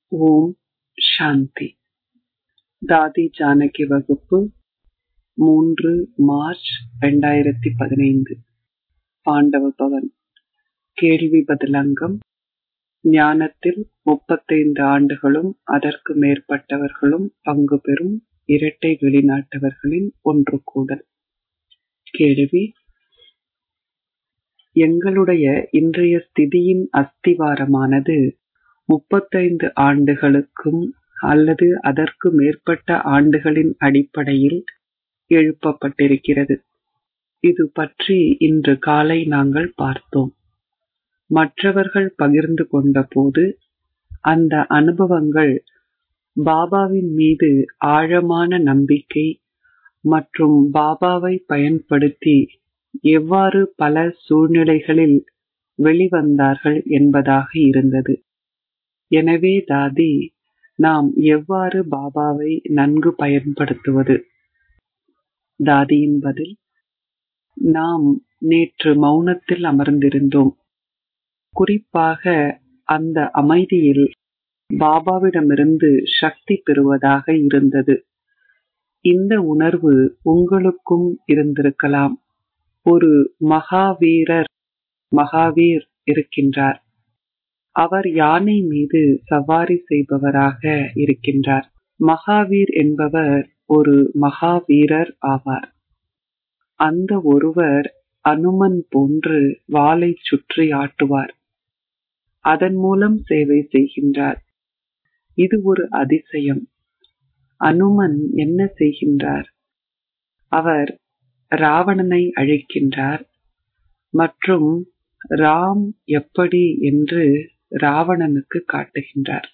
ஓம் சாந்தி தாதி ஜானகி வகுப்பு மூன்று மார்ச் ரெண்டாயிரத்தி பதினைந்து பாண்டவ பவன் கேள்வி பதிலங்கம் ஞானத்தில் முப்பத்தைந்து ஆண்டுகளும் அதற்கு மேற்பட்டவர்களும் பங்கு பெறும் இரட்டை வெளிநாட்டவர்களின் ஒன்று கூடல் கேள்வி எங்களுடைய இன்றைய ஸ்திதியின் அஸ்திவாரமானது முப்பத்தைந்து ஆண்டுகளுக்கும் அல்லது அதற்கு மேற்பட்ட ஆண்டுகளின் அடிப்படையில் எழுப்பப்பட்டிருக்கிறது இது பற்றி இன்று காலை நாங்கள் பார்த்தோம் மற்றவர்கள் பகிர்ந்து கொண்டபோது அந்த அனுபவங்கள் பாபாவின் மீது ஆழமான நம்பிக்கை மற்றும் பாபாவை பயன்படுத்தி எவ்வாறு பல சூழ்நிலைகளில் வெளிவந்தார்கள் என்பதாக இருந்தது எனவே தாதி நாம் எவ்வாறு பாபாவை நன்கு பயன்படுத்துவது தாதியின் பதில் நாம் நேற்று மௌனத்தில் அமர்ந்திருந்தோம் குறிப்பாக அந்த அமைதியில் பாபாவிடமிருந்து சக்தி பெறுவதாக இருந்தது இந்த உணர்வு உங்களுக்கும் இருந்திருக்கலாம் ஒரு மகாவீரர் மகாவீர் இருக்கின்றார் அவர் யானை மீது சவாரி செய்பவராக இருக்கின்றார் மகாவீர் என்பவர் ஒரு மகாவீரர் ஆவார் அந்த ஒருவர் அனுமன் போன்று வாளை சுற்றி ஆட்டுவார் அதன் மூலம் சேவை செய்கின்றார் இது ஒரு அதிசயம் அனுமன் என்ன செய்கின்றார் அவர் ராவணனை அழைக்கின்றார் மற்றும் ராம் எப்படி என்று ராவணனுக்கு காட்டுகின்றார்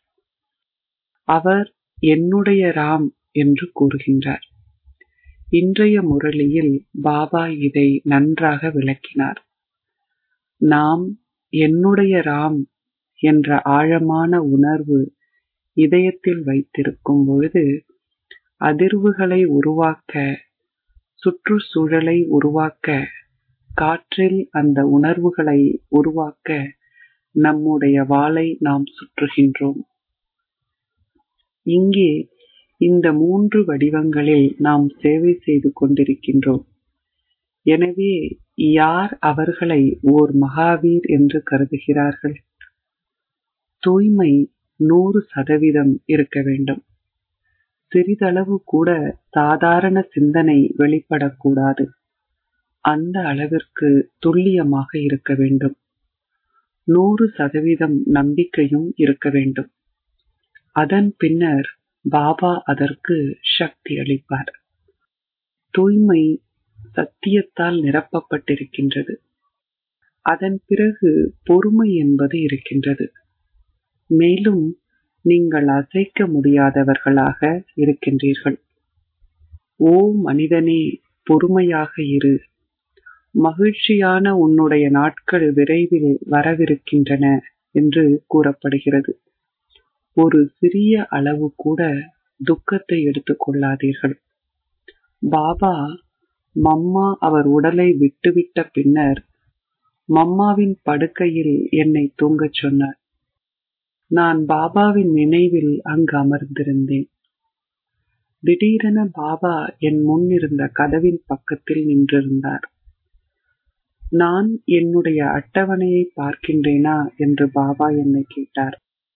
அவர் என்னுடைய ராம் என்று கூறுகின்றார் இன்றைய முரளியில் பாபா இதை நன்றாக விளக்கினார் நாம் என்னுடைய ராம் என்ற ஆழமான உணர்வு இதயத்தில் வைத்திருக்கும் பொழுது அதிர்வுகளை உருவாக்க சுற்றுச்சூழலை உருவாக்க காற்றில் அந்த உணர்வுகளை உருவாக்க நம்முடைய வாளை நாம் சுற்றுகின்றோம் இங்கே இந்த மூன்று வடிவங்களில் நாம் சேவை செய்து கொண்டிருக்கின்றோம் எனவே யார் அவர்களை ஓர் மகாவீர் என்று கருதுகிறார்கள் தூய்மை நூறு சதவீதம் இருக்க வேண்டும் சிறிதளவு கூட சாதாரண சிந்தனை வெளிப்படக்கூடாது அந்த அளவிற்கு துல்லியமாக இருக்க வேண்டும் நூறு சதவீதம் நம்பிக்கையும் இருக்க வேண்டும் அதன் பின்னர் பாபா அதற்கு சக்தி அளிப்பார் தூய்மை சத்தியத்தால் நிரப்பப்பட்டிருக்கின்றது அதன் பிறகு பொறுமை என்பது இருக்கின்றது மேலும் நீங்கள் அசைக்க முடியாதவர்களாக இருக்கின்றீர்கள் ஓ மனிதனே பொறுமையாக இரு மகிழ்ச்சியான உன்னுடைய நாட்கள் விரைவில் வரவிருக்கின்றன என்று கூறப்படுகிறது ஒரு சிறிய அளவு கூட துக்கத்தை எடுத்துக் கொள்ளாதீர்கள் பாபா மம்மா அவர் உடலை விட்டுவிட்ட பின்னர் மம்மாவின் படுக்கையில் என்னை தூங்கச் சொன்னார் நான் பாபாவின் நினைவில் அங்கு அமர்ந்திருந்தேன் திடீரென பாபா என் முன் இருந்த கதவின் பக்கத்தில் நின்றிருந்தார் நான் என்னுடைய அட்டவணையை பார்க்கின்றேனா என்று பாபா என்னை கேட்டார்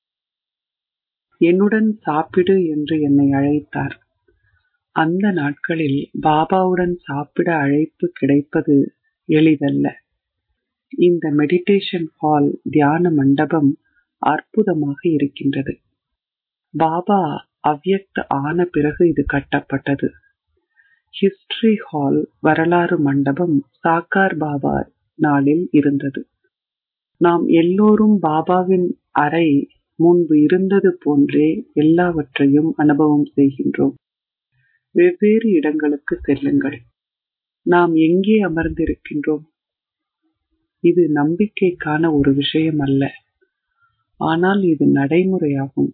என்னுடன் சாப்பிடு என்று என்னை அழைத்தார் அந்த நாட்களில் பாபாவுடன் சாப்பிட அழைப்பு கிடைப்பது எளிதல்ல இந்த மெடிடேஷன் ஹால் தியான மண்டபம் அற்புதமாக இருக்கின்றது பாபா அவ்யக்த ஆன பிறகு இது கட்டப்பட்டது ஹிஸ்டரி ஹால் வரலாறு மண்டபம் சாக்கார் பாபா நாளில் இருந்தது நாம் எல்லோரும் பாபாவின் அறை முன்பு இருந்தது போன்றே எல்லாவற்றையும் அனுபவம் செய்கின்றோம் வெவ்வேறு இடங்களுக்கு செல்லுங்கள் நாம் எங்கே அமர்ந்திருக்கின்றோம் இது நம்பிக்கைக்கான ஒரு விஷயம் அல்ல ஆனால் இது நடைமுறையாகும்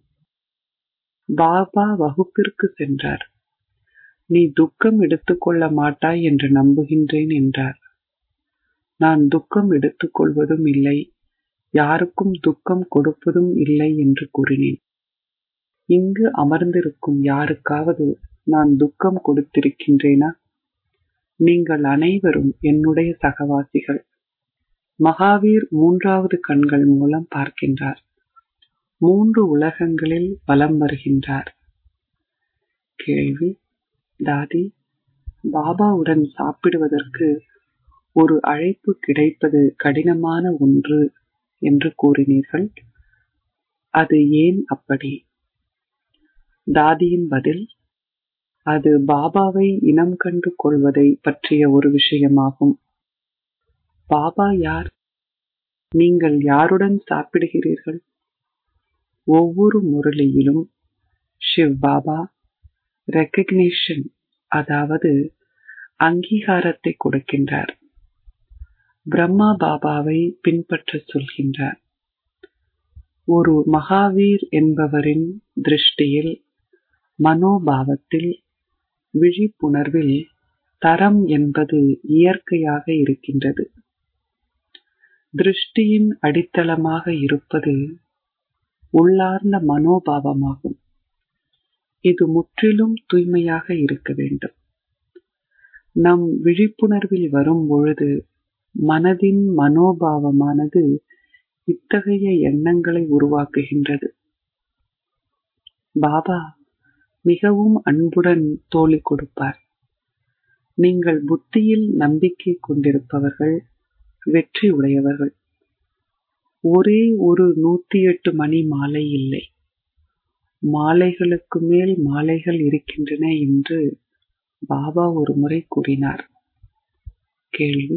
பாபா வகுப்பிற்கு சென்றார் நீ துக்கம் எடுத்துக்கொள்ள மாட்டாய் என்று நம்புகின்றேன் என்றார் நான் துக்கம் எடுத்துக்கொள்வதும் இல்லை யாருக்கும் துக்கம் கொடுப்பதும் இல்லை என்று கூறினேன் இங்கு அமர்ந்திருக்கும் யாருக்காவது நான் துக்கம் கொடுத்திருக்கின்றேனா நீங்கள் அனைவரும் என்னுடைய சகவாசிகள் மகாவீர் மூன்றாவது கண்கள் மூலம் பார்க்கின்றார் மூன்று உலகங்களில் வலம் வருகின்றார் கேள்வி தாதி பாபாவுடன் சாப்பிடுவதற்கு ஒரு அழைப்பு கிடைப்பது கடினமான ஒன்று என்று கூறினீர்கள் அது ஏன் அப்படி தாதியின் பதில் அது பாபாவை இனம் கண்டு கொள்வதை பற்றிய ஒரு விஷயமாகும் பாபா யார் நீங்கள் யாருடன் சாப்பிடுகிறீர்கள் ஒவ்வொரு முரளியிலும் ஷிவ் பாபா ரெக்கக்னிஷன் அதாவது அங்கீகாரத்தை கொடுக்கின்றார் பிரம்மா பாபாவை பின்பற்ற சொல்கின்றார் ஒரு மகாவீர் என்பவரின் திருஷ்டியில் மனோபாவத்தில் விழிப்புணர்வில் தரம் என்பது இயற்கையாக இருக்கின்றது திருஷ்டியின் அடித்தளமாக இருப்பது உள்ளார்ந்த மனோபாவமாகும் இது முற்றிலும் தூய்மையாக இருக்க வேண்டும் நம் விழிப்புணர்வில் வரும் பொழுது மனதின் மனோபாவமானது இத்தகைய எண்ணங்களை உருவாக்குகின்றது பாபா மிகவும் அன்புடன் தோழி கொடுப்பார் நீங்கள் புத்தியில் நம்பிக்கை கொண்டிருப்பவர்கள் வெற்றி உடையவர்கள் ஒரே ஒரு நூத்தி எட்டு மணி மாலை இல்லை மாலைகளுக்கு மேல் மாலைகள் இருக்கின்றன என்று பாபா ஒரு முறை கூறினார் கேள்வி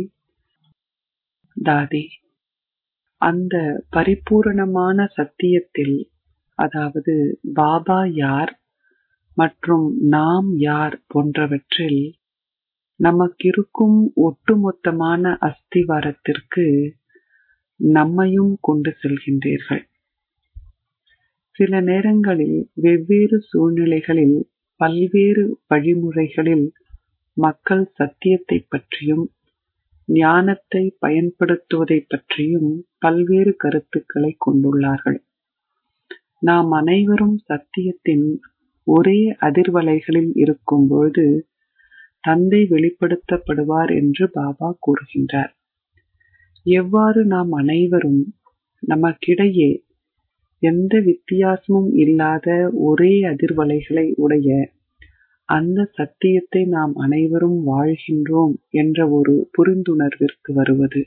தாதி அந்த பரிபூரணமான சத்தியத்தில் அதாவது பாபா யார் மற்றும் நாம் யார் போன்றவற்றில் நமக்கிருக்கும் ஒட்டுமொத்தமான அஸ்திவாரத்திற்கு நம்மையும் கொண்டு செல்கின்றீர்கள் சில நேரங்களில் வெவ்வேறு சூழ்நிலைகளில் பல்வேறு வழிமுறைகளில் மக்கள் சத்தியத்தை பற்றியும் ஞானத்தை பயன்படுத்துவதை பற்றியும் பல்வேறு கருத்துக்களை கொண்டுள்ளார்கள் நாம் அனைவரும் சத்தியத்தின் ஒரே அதிர்வலைகளில் இருக்கும் பொழுது தந்தை வெளிப்படுத்தப்படுவார் என்று பாபா கூறுகின்றார் எவ்வாறு நாம் அனைவரும் நமக்கிடையே எந்த வித்தியாசமும் இல்லாத ஒரே அதிர்வலைகளை உடைய அந்த சத்தியத்தை நாம் அனைவரும் வாழ்கின்றோம் என்ற ஒரு புரிந்துணர்விற்கு வருவது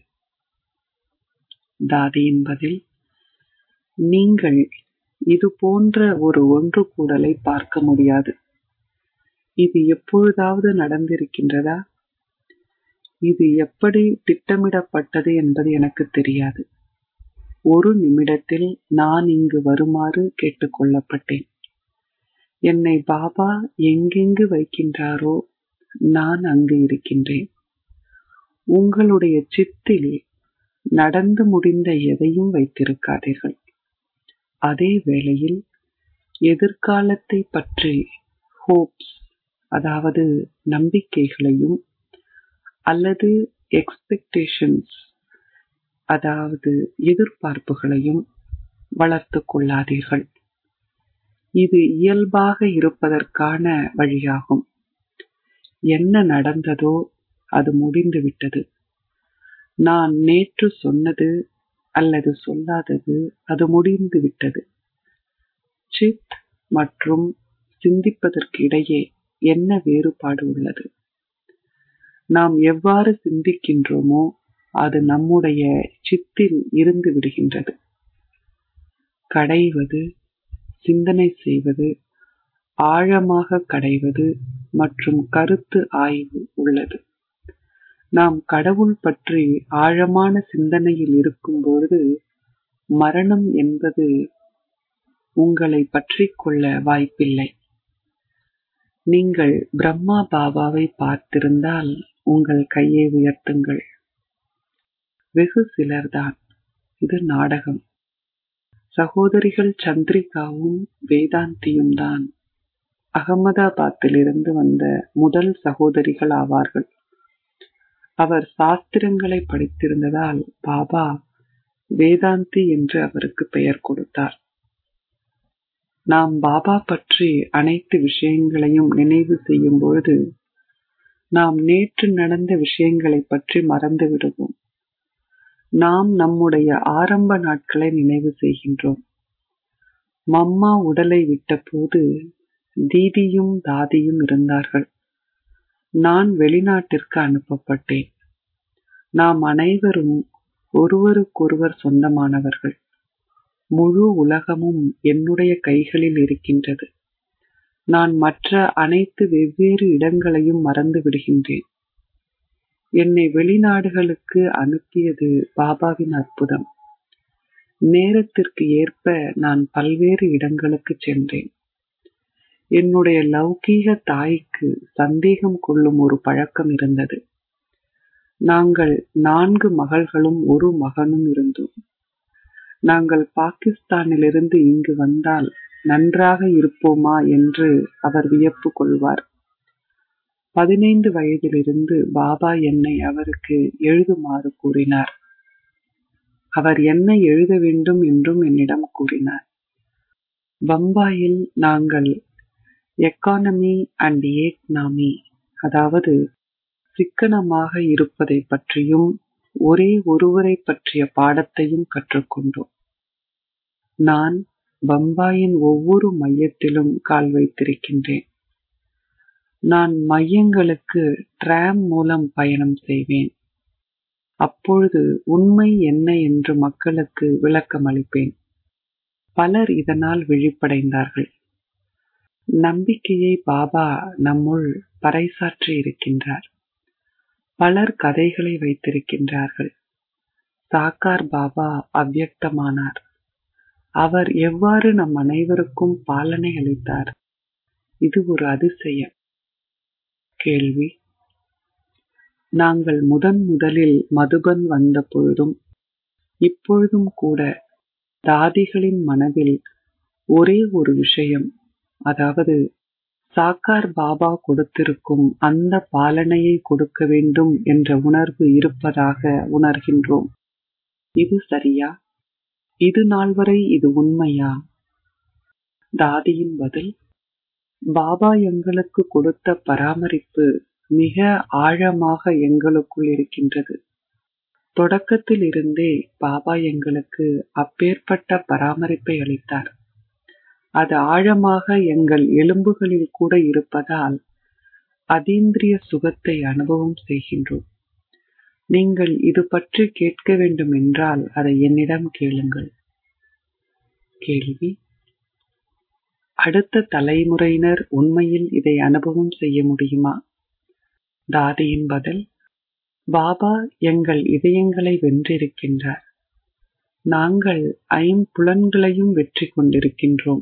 தாதியின் பதில் நீங்கள் இது போன்ற ஒரு ஒன்று கூடலை பார்க்க முடியாது இது எப்பொழுதாவது நடந்திருக்கின்றதா இது எப்படி திட்டமிடப்பட்டது என்பது எனக்கு தெரியாது ஒரு நிமிடத்தில் நான் இங்கு வருமாறு கேட்டுக்கொள்ளப்பட்டேன் என்னை பாபா எங்கெங்கு வைக்கின்றாரோ நான் அங்கு இருக்கின்றேன் உங்களுடைய சித்தில் நடந்து முடிந்த எதையும் வைத்திருக்காதீர்கள் அதே வேளையில் எதிர்காலத்தை பற்றி ஹோப்ஸ் அதாவது நம்பிக்கைகளையும் அல்லது எக்ஸ்பெக்டேஷன்ஸ் அதாவது எதிர்பார்ப்புகளையும் வளர்த்து கொள்ளாதீர்கள் இது இயல்பாக இருப்பதற்கான வழியாகும் என்ன நடந்ததோ அது முடிந்துவிட்டது நான் நேற்று சொன்னது அல்லது சொல்லாதது அது முடிந்து விட்டது சித் மற்றும் சிந்திப்பதற்கு இடையே என்ன வேறுபாடு உள்ளது நாம் எவ்வாறு சிந்திக்கின்றோமோ அது நம்முடைய சித்தில் இருந்து விடுகின்றது கடைவது சிந்தனை செய்வது ஆழமாக கடைவது மற்றும் கருத்து ஆய்வு உள்ளது நாம் கடவுள் பற்றி ஆழமான சிந்தனையில் இருக்கும் பொழுது மரணம் என்பது உங்களை பற்றி கொள்ள வாய்ப்பில்லை நீங்கள் பிரம்மா பாபாவை பார்த்திருந்தால் உங்கள் கையை உயர்த்துங்கள் வெகு சிலர்தான் இது நாடகம் சகோதரிகள் சந்திரிகாவும் வேதாந்தியும் தான் அகமதாபாத்திலிருந்து வந்த முதல் சகோதரிகள் ஆவார்கள் அவர் சாஸ்திரங்களை படித்திருந்ததால் பாபா வேதாந்தி என்று அவருக்கு பெயர் கொடுத்தார் நாம் பாபா பற்றி அனைத்து விஷயங்களையும் நினைவு செய்யும் பொழுது நாம் நேற்று நடந்த விஷயங்களை பற்றி மறந்து விடுவோம் நாம் நம்முடைய ஆரம்ப நாட்களை நினைவு செய்கின்றோம் மம்மா உடலை விட்டபோது தீதியும் தாதியும் இருந்தார்கள் நான் வெளிநாட்டிற்கு அனுப்பப்பட்டேன் நாம் அனைவரும் ஒருவருக்கொருவர் சொந்தமானவர்கள் முழு உலகமும் என்னுடைய கைகளில் இருக்கின்றது நான் மற்ற அனைத்து வெவ்வேறு இடங்களையும் மறந்து விடுகின்றேன் என்னை வெளிநாடுகளுக்கு அனுப்பியது பாபாவின் அற்புதம் நேரத்திற்கு ஏற்ப நான் பல்வேறு இடங்களுக்கு சென்றேன் என்னுடைய லௌகீக தாய்க்கு சந்தேகம் கொள்ளும் ஒரு பழக்கம் இருந்தது நாங்கள் நான்கு மகள்களும் ஒரு மகனும் இருந்தோம் நாங்கள் பாகிஸ்தானிலிருந்து இங்கு வந்தால் நன்றாக இருப்போமா என்று அவர் வியப்பு கொள்வார் பதினைந்து வயதிலிருந்து பாபா என்னை அவருக்கு எழுதுமாறு கூறினார் அவர் என்ன எழுத வேண்டும் என்றும் என்னிடம் கூறினார் பம்பாயில் நாங்கள் எக்கானமி அண்ட் ஏக்னாமி அதாவது சிக்கனமாக இருப்பதை பற்றியும் ஒரே ஒருவரை பற்றிய பாடத்தையும் கற்றுக்கொண்டோம் நான் பம்பாயின் ஒவ்வொரு மையத்திலும் கால் வைத்திருக்கின்றேன் நான் மையங்களுக்கு டிராம் மூலம் பயணம் செய்வேன் அப்பொழுது உண்மை என்ன என்று மக்களுக்கு விளக்கம் அளிப்பேன் பலர் இதனால் விழிப்படைந்தார்கள் நம்பிக்கையை பாபா நம்முள் பறைசாற்றி இருக்கின்றார் பலர் கதைகளை வைத்திருக்கின்றார்கள் சாக்கார் பாபா அவ்வியக்தமானார் அவர் எவ்வாறு நம் அனைவருக்கும் பாலனை அளித்தார் இது ஒரு அதிசயம் கேள்வி நாங்கள் முதன் முதலில் மதுபன் வந்த பொழுதும் இப்பொழுதும் கூட தாதிகளின் மனதில் ஒரே ஒரு விஷயம் அதாவது சாக்கார் பாபா கொடுத்திருக்கும் அந்த பாலனையை கொடுக்க வேண்டும் என்ற உணர்வு இருப்பதாக உணர்கின்றோம் இது சரியா இது நாள் வரை இது உண்மையா தாதியின் பதில் பாபா எங்களுக்கு கொடுத்த பராமரிப்பு மிக ஆழமாக எங்களுக்குள் இருக்கின்றது தொடக்கத்தில் இருந்தே பாபா எங்களுக்கு அப்பேற்பட்ட பராமரிப்பை அளித்தார் அது ஆழமாக எங்கள் எலும்புகளில் கூட இருப்பதால் அதீந்திரிய சுகத்தை அனுபவம் செய்கின்றோம் நீங்கள் இது பற்றி கேட்க வேண்டும் என்றால் அதை என்னிடம் கேளுங்கள் கேள்வி அடுத்த தலைமுறையினர் உண்மையில் இதை அனுபவம் செய்ய முடியுமா தாதியின் பதில் பாபா எங்கள் இதயங்களை வென்றிருக்கின்றார் நாங்கள் ஐம்புலன்களையும் வெற்றி கொண்டிருக்கின்றோம்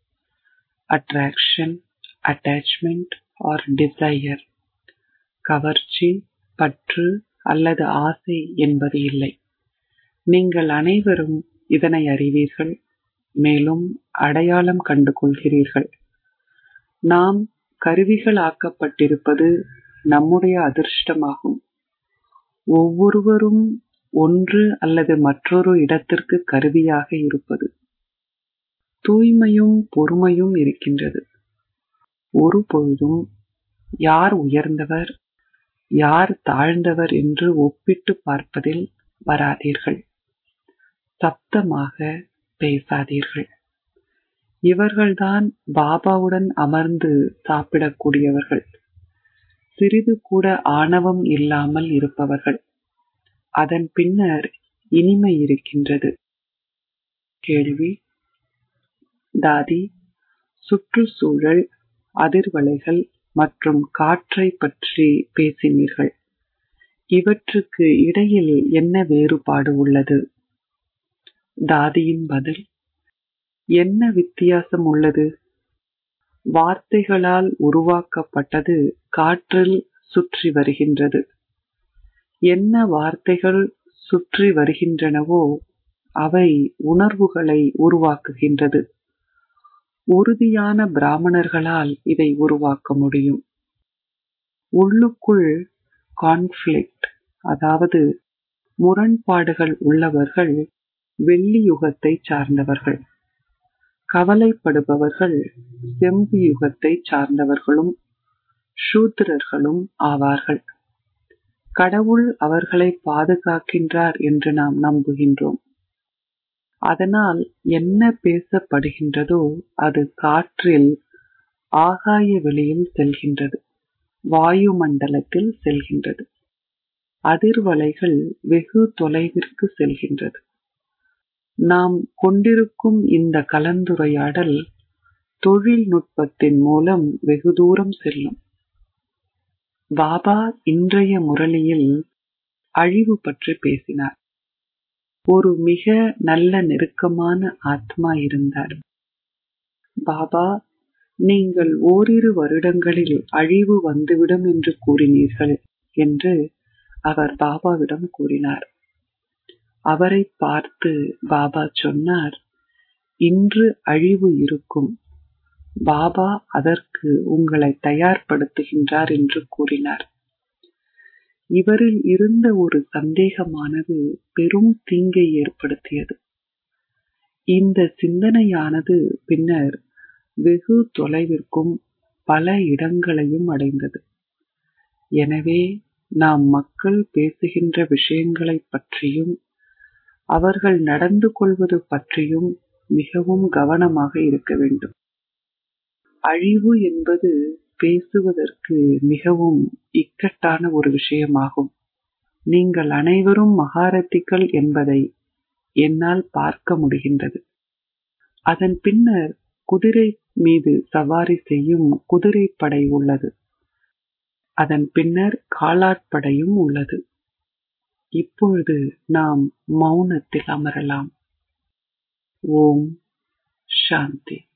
அட்ராக்ஷன் அட்டாச்மெண்ட் ஆர் டிசையர் கவர்ச்சி பற்று அல்லது ஆசை என்பது இல்லை நீங்கள் அனைவரும் இதனை அறிவீர்கள் மேலும் அடையாளம் கண்டு கொள்கிறீர்கள் நாம் கருவிகள் ஆக்கப்பட்டிருப்பது நம்முடைய அதிர்ஷ்டமாகும் ஒவ்வொருவரும் ஒன்று அல்லது மற்றொரு இடத்திற்கு கருவியாக இருப்பது தூய்மையும் பொறுமையும் இருக்கின்றது ஒரு பொழுதும் யார் உயர்ந்தவர் யார் தாழ்ந்தவர் என்று ஒப்பிட்டு பார்ப்பதில் வராதீர்கள் சப்தமாக பேசாதீர்கள் இவர்கள்தான் பாபாவுடன் அமர்ந்து சாப்பிடக்கூடியவர்கள் சிறிது கூட ஆணவம் இல்லாமல் இருப்பவர்கள் அதன் பின்னர் இனிமை இருக்கின்றது கேள்வி தாதி சுற்றுச்சூழல் அதிர்வலைகள் மற்றும் காற்றை பற்றி பேசினீர்கள் இவற்றுக்கு இடையில் என்ன வேறுபாடு உள்ளது தாதியின் பதில் என்ன வித்தியாசம் உள்ளது வார்த்தைகளால் உருவாக்கப்பட்டது காற்றில் சுற்றி வருகின்றது என்ன வார்த்தைகள் சுற்றி வருகின்றனவோ அவை உணர்வுகளை உருவாக்குகின்றது உறுதியான பிராமணர்களால் இதை உருவாக்க முடியும் உள்ளுக்குள் கான்ஃபிளிக்ட் அதாவது முரண்பாடுகள் உள்ளவர்கள் வெள்ளி யுகத்தை சார்ந்தவர்கள் கவலைப்படுபவர்கள் செம்பு யுகத்தை சார்ந்தவர்களும் சூத்திரர்களும் ஆவார்கள் கடவுள் அவர்களை பாதுகாக்கின்றார் என்று நாம் நம்புகின்றோம் அதனால் என்ன பேசப்படுகின்றதோ அது காற்றில் ஆகாய வெளியில் செல்கின்றது வாயு மண்டலத்தில் செல்கின்றது அதிர்வலைகள் வெகு தொலைவிற்கு செல்கின்றது நாம் கொண்டிருக்கும் இந்த கலந்துரையாடல் தொழில்நுட்பத்தின் மூலம் வெகு தூரம் செல்லும் பாபா இன்றைய முரளியில் அழிவு பற்றி பேசினார் ஒரு மிக நல்ல நெருக்கமான ஆத்மா இருந்தார் பாபா நீங்கள் ஓரிரு வருடங்களில் அழிவு வந்துவிடும் என்று கூறினீர்கள் என்று அவர் பாபாவிடம் கூறினார் அவரை பார்த்து பாபா சொன்னார் இன்று அழிவு இருக்கும் பாபா அதற்கு உங்களை தயார்படுத்துகின்றார் என்று கூறினார் இவரில் இருந்த ஒரு சந்தேகமானது பெரும் தீங்கை ஏற்படுத்தியது இந்த சிந்தனையானது பின்னர் வெகு தொலைவிற்கும் பல இடங்களையும் அடைந்தது எனவே நாம் மக்கள் பேசுகின்ற விஷயங்களைப் பற்றியும் அவர்கள் நடந்து கொள்வது பற்றியும் மிகவும் கவனமாக இருக்க வேண்டும் அழிவு என்பது பேசுவதற்கு மிகவும் இக்கட்டான ஒரு விஷயமாகும் நீங்கள் அனைவரும் மகாரத்திகள் என்பதை என்னால் பார்க்க முடிகின்றது அதன் பின்னர் குதிரை மீது சவாரி செய்யும் குதிரைப்படை உள்ளது அதன் பின்னர் காலாட்படையும் உள்ளது இப்பொழுது நாம் மௌனத்தில் அமரலாம் ஓம் சாந்தி